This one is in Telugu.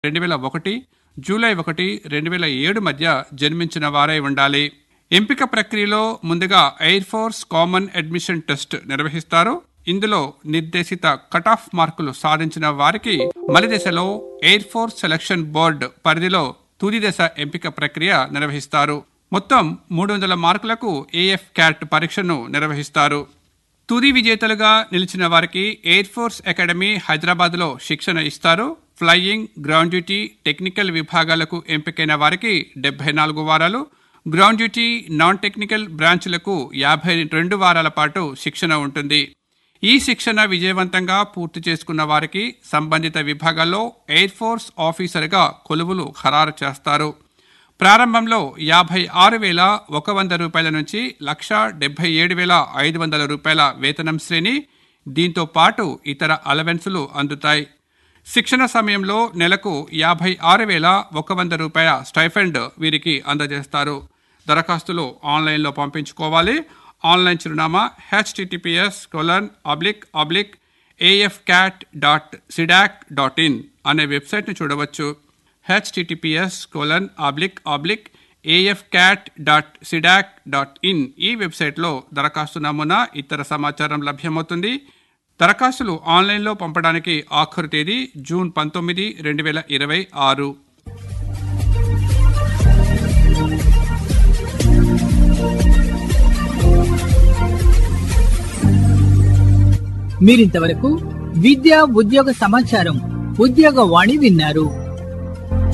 రెండు వేల ఒకటి జూలై ఒకటి రెండు వేల ఏడు మధ్య జన్మించిన వారై ఉండాలి ఎంపిక ప్రక్రియలో ముందుగా air force common admission test నిర్వహిస్తారు ఇందులో నిర్దేశిత కట్ ఆఫ్ మార్కులు సాధించిన వారికి మలి దశలో ఎయిర్ ఫోర్స్ సెలక్షన్ బోర్డు పరిధిలో తుది దశ ఎంపిక ప్రక్రియ నిర్వహిస్తారు మొత్తం మూడు వందల మార్కులకు ఏఎఫ్ క్యాట్ పరీక్షను నిర్వహిస్తారు తుది విజేతలుగా నిలిచిన వారికి ఎయిర్ ఫోర్స్ అకాడమీ హైదరాబాద్లో శిక్షణ ఇస్తారు ఫ్లయింగ్ గ్రౌండ్ డ్యూటీ టెక్నికల్ విభాగాలకు ఎంపికైన వారికి డెబ్బై నాలుగు వారాలు గ్రౌండ్ డ్యూటీ నాన్ టెక్నికల్ బ్రాంచ్లకు యాభై రెండు వారాల పాటు శిక్షణ ఉంటుంది ఈ శిక్షణ విజయవంతంగా పూర్తి చేసుకున్న వారికి సంబంధిత విభాగాల్లో ఎయిర్ ఫోర్స్ ఆఫీసర్గా కొలువులు ఖరారు చేస్తారు ప్రారంభంలో యాభై ఆరు వేల ఒక వంద రూపాయల నుంచి లక్ష డెబ్బై ఏడు వేల ఐదు వందల రూపాయల వేతనం శ్రేణి దీంతో పాటు ఇతర అలవెన్సులు అందుతాయి శిక్షణ సమయంలో నెలకు యాభై ఆరు వేల ఒక వంద రూపాయల స్టైఫండ్ వీరికి అందజేస్తారు దరఖాస్తులు ఆన్లైన్లో పంపించుకోవాలి ఆన్లైన్ చిరునామా HTTPS colon oblique oblique AF CAT dot CDAC dot in అనే వెబ్సైట్ను చూడవచ్చు HTTPS colon oblique oblique AF CAT dot CDAC dot in ఈ వెబ్సైట్లో దరఖాస్తు నమూనా ఇతర సమాచారం లభ్యమవుతుంది దరఖాస్తులు ఆన్లైన్లో పంపడానికి ఆఖరు తేదీ జూన్ పంతొమ్మిది రెండు వేల ఇరవై ఆరు మీరింతవరకు విద్యా ఉద్యోగ సమాచారం ఉద్యోగ వాణి విన్నారు